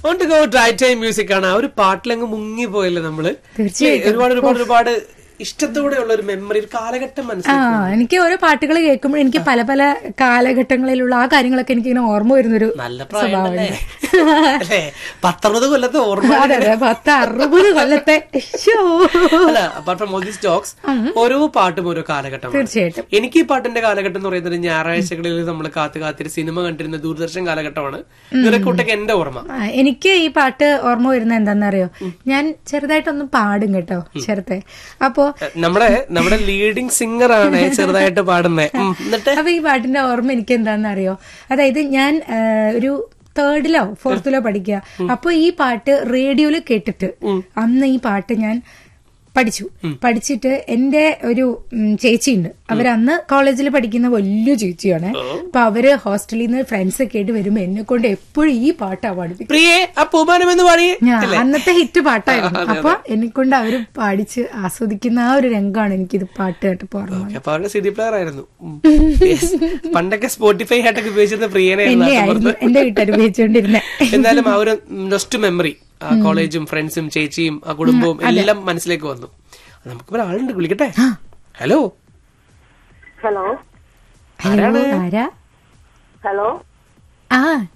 On to go dry time music ആണ് ആ ഒരു പാട്ടിലങ്ങ് മുങ്ങി പോയല്ലേ നമ്മള് തീർച്ചയായിട്ടും. ഒരുപാട് ഒരുപാട് ഒരുപാട് ഇഷ്ടത്തോടെ ഉള്ള ഒരു മെമ്മറി ഒരു കാലഘട്ടം ആ മനസ്സിലാക്കി എനിക്ക് ഓരോ പാട്ടുകൾ കേൾക്കുമ്പോൾ എനിക്ക് പല പല കാലഘട്ടങ്ങളിലുള്ള ആ കാര്യങ്ങളൊക്കെ എനിക്ക് ഇങ്ങനെ ഓർമ്മ വരുന്നൊരു നല്ല പ്രായമല്ലേ അല്ലേ പത്തറുപത് കൊല്ലത്തെ ഓർമ്മ അതെ അതെ പത്ത് അറുപത് കൊല്ലത്തെ ശ്ശോ. അല്ല apart from all these talks ഓരോ പാട്ടും ഓരോ കാലഘട്ടമാണ് തീർച്ചയായിട്ടും എനിക്ക് ഈ പാട്ടിന്റെ കാലഘട്ടം എന്ന് പറയുന്നത് ഞായറാഴ്ചകളിൽ നമ്മൾ കാത്തു കാത്തിരി സിനിമ കണ്ടിരുന്ന ദൂരദർശൻ കാലഘട്ടമാണ് നിറക്കൂട്ടൊക്കെ എന്റെ ഓർമ്മ ആ, എനിക്ക് ഈ പാട്ട് ഓർമ്മ വരുന്നത് എന്താണെന്നറിയോ ഞാൻ ചെറുതായിട്ടൊന്ന് പാടും കേട്ടോ ചെറുത്തെ അപ്പോ നമ്മുടെ നമ്മുടെ ലീഡിങ് സിംഗർ ആണ് ചെറുതായിട്ട് പാടുന്നത് എന്നിട്ട് അപ്പൊ ഈ പാട്ടിന്റെ ഓർമ്മ എനിക്ക് എന്താണെന്നറിയോ അതായത് ഞാൻ ആ, ഒരു തേർഡിലോ ഫോർത്തിലോ പഠിക്കുക അപ്പൊ ഈ പാട്ട് റേഡിയോയിൽ കേട്ടിട്ട് അന്ന് ഈ പാട്ട് ഞാൻ പഠിച്ചു പഠിച്ചിട്ട് എന്റെ ഒരു ഉം, ചേച്ചിയുണ്ട് അവരന്ന് കോളേജിൽ പഠിക്കുന്ന വലിയ ചേച്ചിയാണ് അപ്പൊ അവര് ഹോസ്റ്റലിൽ നിന്ന് ഫ്രണ്ട്സ് ഒക്കെ ആയിട്ട് വരുമ്പോ എന്നെ കൊണ്ട് എപ്പോഴും ഈ പാട്ടാ പഠിപ്പിക്കും പ്രിയേ ആ പൂമാനം എന്ന് പാടിയേ ഞാൻ അന്നത്തെ ഹിറ്റ് പാട്ടായിരുന്നു അപ്പൊ എന്നെ കൊണ്ട് അവര് പാടിച്ച് ആസ്വദിക്കുന്ന ആ ഒരു രംഗമാണ് എനിക്കിത് പാട്ട് കേട്ടപ്പോ ഓർമ്മ വന്നത്. അപ്പൊ അവരുടെ സി ഡി പ്ലെയർ ആയിരുന്നു ഉം. Yes. പണ്ടൊക്കെ സ്പോട്ടിഫൈ ആയിട്ടൊക്കെ ഉപയോഗിച്ചിരുന്ന പ്രിയനെ എന്നെയായിരുന്നു എന്റെ വീട്ടുകാർ ഉപയോഗിച്ചുകൊണ്ടിരുന്നേ എന്നാലും ആ ഒരു നൊസ്റ്റ് മെമ്മറി ആ കോളേജും ഫ്രണ്ട്സും ചേച്ചിയും ആ കുടുംബവും എല്ലാം മനസ്സിലേക്ക് വന്നു നമുക്ക് ഒരാളുണ്ട് വിളിക്കട്ടെ ഹലോ ഹലോ ഹലോ ആരാ ഹലോ ആ